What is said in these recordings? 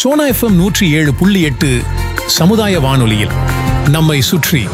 Sona FM நூற்றி ஏழு புள்ளி எட்டு சமுதாய வானொலியில் நம்மை சுற்றி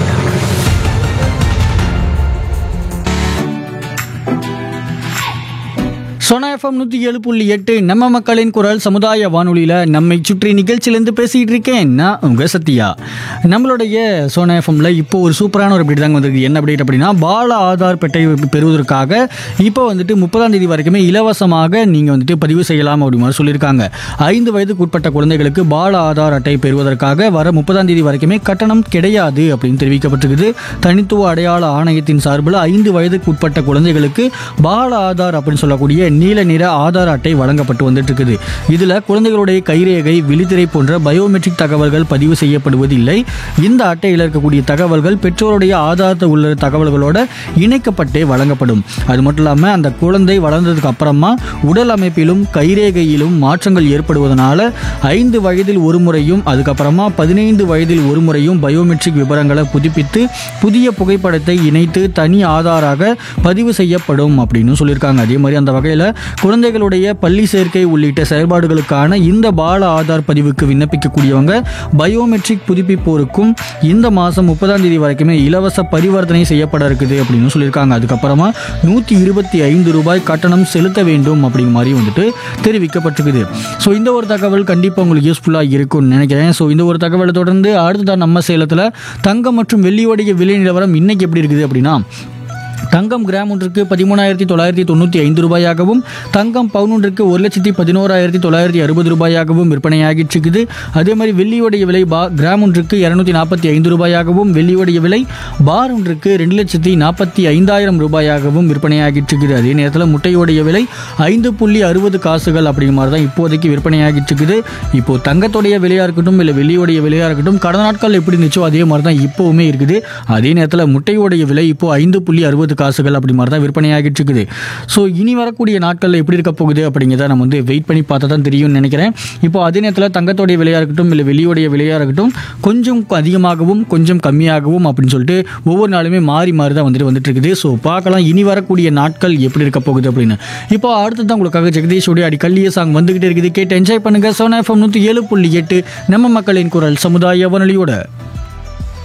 சோனா எஃப்எம் நூற்றி ஏழு புள்ளி எட்டு நம்ம மக்களின் குரல் சமுதாய வானொலியில் நம்மை சுற்றி நிகழ்ச்சியிலேருந்து பேசிகிட்டு இருக்கேன் நான் உங்கள் சத்யா நம்மளுடைய சோனா எஃப்எம்ல இப்போ ஒரு சூப்பரான ஒரு அப்டேட் தாங்க வந்திருக்கு என்ன அப்டேட் அப்படின்னா பால ஆதார் பெட்டை பெறுவதற்காக இப்போ வந்துட்டு முப்பதாம் தேதி வரைக்குமே இலவசமாக நீங்கள் வந்துட்டு பதிவு செய்யலாம் அப்படி மாதிரி சொல்லியிருக்காங்க ஐந்து வயதுக்கு உட்பட்ட குழந்தைகளுக்கு பால ஆதார் அட்டை பெறுவதற்காக வர முப்பதாம் தேதி வரைக்குமே கட்டணம் கிடையாது அப்படின்னு தெரிவிக்கப்பட்டிருக்குது தனித்துவ அடையாள ஆணையத்தின் சார்பில் ஐந்து வயதுக்கு உட்பட்ட குழந்தைகளுக்கு பால ஆதார் அப்படின்னு சொல்லக்கூடிய நீல நிற ஆதார் அட்டை வழங்கப்பட்டு வந்துட்டு இருக்குது இதில் குழந்தைகளுடைய கைரேகை விழித்திரை போன்ற பயோமெட்ரிக் தகவல்கள் பதிவு செய்யப்படுவதில்லை இந்த அட்டையில் இருக்கக்கூடிய தகவல்கள் பெற்றோருடைய ஆதாரத்தில் உள்ள தகவல்களோட இணைக்கப்பட்டே வழங்கப்படும் அது மட்டும் இல்லாமல் அந்த குழந்தை வளர்ந்ததுக்கு அப்புறமா உடல் அமைப்பிலும் கைரேகையிலும் மாற்றங்கள் ஏற்படுவதனால ஐந்து வயதில் ஒரு முறையும் அதுக்கப்புறமா பதினைந்து வயதில் ஒரு முறையும் பயோமெட்ரிக் விவரங்களை புதுப்பித்து புதிய புகைப்படத்தை இணைத்து தனி ஆதாராக பதிவு செய்யப்படும் அப்படின்னு சொல்லியிருக்காங்க அதே மாதிரி அந்த வகையில் குழந்தைகளுடைய பள்ளி சேர்க்கை உள்ளிட்ட செயல்பாடுகளுக்கான இந்த பால ஆதார் பதிவுக்கு விண்ணப்பிக்கக்கூடியவங்க பயோமெட்ரிக் புதுப்பிப்போருக்கும் இந்த மாதம் முப்பதாம் தேதி வரைக்குமே இலவச பரிவர்த்தனை செய்யப்பட இருக்குது அப்படின்னு சொல்லியிருக்காங்க அதுக்கப்புறமா நூற்றி இருபத்தி ஐந்து ரூபாய் கட்டணம் செலுத்த வேண்டும் அப்படிங்கிற மாதிரி வந்துட்டு தெரிவிக்கப்பட்டிருக்குது ஸோ இந்த ஒரு தகவல் கண்டிப்பாக உங்களுக்கு யூஸ்ஃபுல்லாக இருக்கும்னு நினைக்கிறேன் ஸோ இந்த ஒரு தகவலை தொடர்ந்து அடுத்ததான் நம்ம சேலத்தில் தங்கம் மற்றும் வெள்ளியோடைய விலை நிலவரம் இன்னைக்கு எப்படி இருக்குது அப்படின்னா தங்கம் கிராம் ஒன்றுக்கு பதிமூணாயிரத்தி தொள்ளாயிரத்தி தொண்ணூற்றி ஐந்து ரூபாயாகவும் தங்கம் பவுன் ஒன்றுக்கு ஒரு லட்சத்தி பதினோராயிரத்தி தொள்ளாயிரத்தி அறுபது ரூபாயாகவும் விற்பனையாகிட்டு இருக்குது அதே மாதிரி வெள்ளியோடைய விலை பா கிராம் ஒன்றுக்கு இரநூத்தி நாற்பத்தி ஐந்து ரூபாயாகவும் வெள்ளியோடைய விலை பார் ஒன்றுக்கு ரெண்டு லட்சத்தி நாற்பத்தி ஐந்தாயிரம் ரூபாயாகவும் விற்பனையாகிட்டு இருக்குது அதே நேரத்தில் முட்டையோடைய விலை ஐந்து புள்ளி அறுபது காசுகள் அப்படிங்கிற மாதிரி தான் இப்போதைக்கு விற்பனையாகிட்டு இருக்குது இப்போ தங்கத்தோடைய விலையாக இருக்கட்டும் இல்லை வெள்ளியோடைய விலையாக இருக்கட்டும் கடந்த நாட்கள் எப்படி இருந்துச்சோ அதே மாதிரி தான் இப்போவுமே இருக்குது அதே நேரத்தில் முட்டையோடைய விலை இப்போ ஐந்து புள்ளி அறுபது காசுகள் அப்படி மாதிரி தான் விற்பனையாகிட்டு இருக்குது ஸோ இனி வரக்கூடிய நாட்களில் எப்படி இருக்க போகுது அப்படிங்கிறத நம்ம வந்து வெயிட் பண்ணி பார்த்தா தான் தெரியும்னு நினைக்கிறேன் இப்போ அதே நேரத்தில் தங்கத்தோடைய விலையாக இருக்கட்டும் இல்லை வெள்ளியோடைய விலையாக இருக்கட்டும் கொஞ்சம் அதிகமாகவும் கொஞ்சம் கம்மியாகவும் அப்படின்னு சொல்லிட்டு ஒவ்வொரு நாளுமே மாறி மாறி தான் வந்துட்டு வந்துட்டு இருக்குது ஸோ பார்க்கலாம் இனி வரக்கூடிய நாட்கள் எப்படி இருக்க போகுது அப்படின்னு இப்போ அடுத்து தான் உங்களுக்காக ஜெகதீஷோடைய அடி கல்லிய சாங் வந்துகிட்டே இருக்குது கேட்டு என்ஜாய் பண்ணுங்க சோனா எஃப்எம் நூற்றி ஏழு புள்ளி எட்டு நம்ம மக்களின் குரல் சமுதாய வானொலியோட